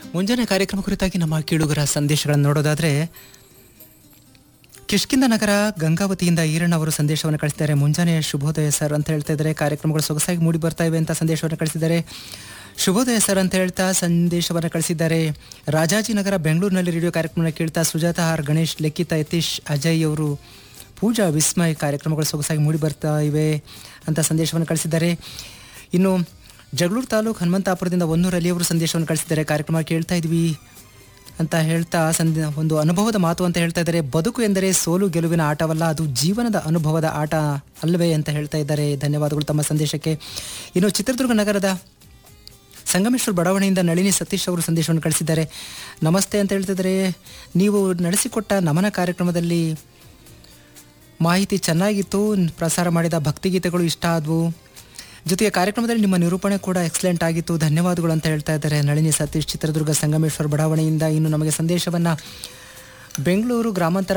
ಮುಂಜಾನೆ ಕಾರ್ಯಕ್ರಮ ಕುರಿತಾಗಿ ನಮ್ಮ ಕೇಳುಗರ ಸಂದೇಶಗಳನ್ನು ನೋಡೋದಾದ್ರೆ ಕಿಷ್ಕಿಂದ ನಗರ ಗಂಗಾವತಿಯಿಂದ ಈರಣ್ಣ ಅವರು ಸಂದೇಶವನ್ನು ಕಳಿಸಿದ್ದಾರೆ ಮುಂಜಾನೆ ಶುಭೋದಯ ಸರ್ ಅಂತ ಹೇಳ್ತಾ ಇದ್ದಾರೆ ಕಾರ್ಯಕ್ರಮಗಳು ಸೊಗಸಾಗಿ ಮೂಡಿ ಬರ್ತಾ ಇವೆ ಅಂತ ಸಂದೇಶವನ್ನು ಕಳಿಸಿದ್ದಾರೆ ಶುಭೋದಯ ಸರ್ ಅಂತ ಹೇಳ್ತಾ ಸಂದೇಶವನ್ನು ಕಳಿಸಿದ್ದಾರೆ ರಾಜಾಜಿನಗರ ಬೆಂಗಳೂರಿನಲ್ಲಿ ರೇಡಿಯೋ ಕಾರ್ಯಕ್ರಮ ಕೇಳ್ತಾ ಸುಜಾತ ಆರ್ ಗಣೇಶ್ ಲೆಕ್ಕಿತ ಯತೀಶ್ ಅಜಯ್ ಅವರು ಪೂಜಾ ವಿಸ್ಮಯ ಕಾರ್ಯಕ್ರಮಗಳು ಸೊಗಸಾಗಿ ಮೂಡಿ ಬರ್ತಾ ಇವೆ ಅಂತ ಸಂದೇಶವನ್ನು ಕಳಿಸಿದ್ದಾರೆ ಇನ್ನು ಜಗಳೂರು ತಾಲೂಕು ಹನುಮಂತಾಪುರದಿಂದ ಒನ್ನೂರು ಅಲಿಯವರು ಸಂದೇಶವನ್ನು ಕಳಿಸಿದ್ದಾರೆ ಕಾರ್ಯಕ್ರಮ ಕೇಳ್ತಾ ಇದ್ವಿ ಅಂತ ಹೇಳ್ತಾ ಸಂದ ಒಂದು ಅನುಭವದ ಮಾತು ಅಂತ ಹೇಳ್ತಾ ಇದ್ದಾರೆ ಬದುಕು ಎಂದರೆ ಸೋಲು ಗೆಲುವಿನ ಆಟವಲ್ಲ ಅದು ಜೀವನದ ಅನುಭವದ ಆಟ ಅಲ್ಲವೇ ಅಂತ ಹೇಳ್ತಾ ಇದ್ದಾರೆ ಧನ್ಯವಾದಗಳು ತಮ್ಮ ಸಂದೇಶಕ್ಕೆ ಇನ್ನು ಚಿತ್ರದುರ್ಗ ನಗರದ ಸಂಗಮೇಶ್ವರ ಬಡಾವಣೆಯಿಂದ ನಳಿನಿ ಸತೀಶ್ ಅವರು ಸಂದೇಶವನ್ನು ಕಳಿಸಿದ್ದಾರೆ ನಮಸ್ತೆ ಅಂತ ಹೇಳ್ತಿದ್ದಾರೆ ನೀವು ನಡೆಸಿಕೊಟ್ಟ ನಮನ ಕಾರ್ಯಕ್ರಮದಲ್ಲಿ ಮಾಹಿತಿ ಚೆನ್ನಾಗಿತ್ತು ಪ್ರಸಾರ ಮಾಡಿದ ಭಕ್ತಿಗೀತೆಗಳು ಇಷ್ಟ ಆದವು ಜೊತೆಗೆ ಕಾರ್ಯಕ್ರಮದಲ್ಲಿ ನಿಮ್ಮ ನಿರೂಪಣೆ ಕೂಡ ಎಕ್ಸಲೆಂಟ್ ಆಗಿತ್ತು ಧನ್ಯವಾದಗಳು ಅಂತ ಹೇಳ್ತಾ ಇದ್ದಾರೆ ನಳಿನಿ ಸತೀಶ್ ಚಿತ್ರದುರ್ಗ ಸಂಗಮೇಶ್ವರ ಬಡಾವಣೆಯಿಂದ ಇನ್ನು ನಮಗೆ ಸಂದೇಶವನ್ನು ಬೆಂಗಳೂರು ಗ್ರಾಮಾಂತರ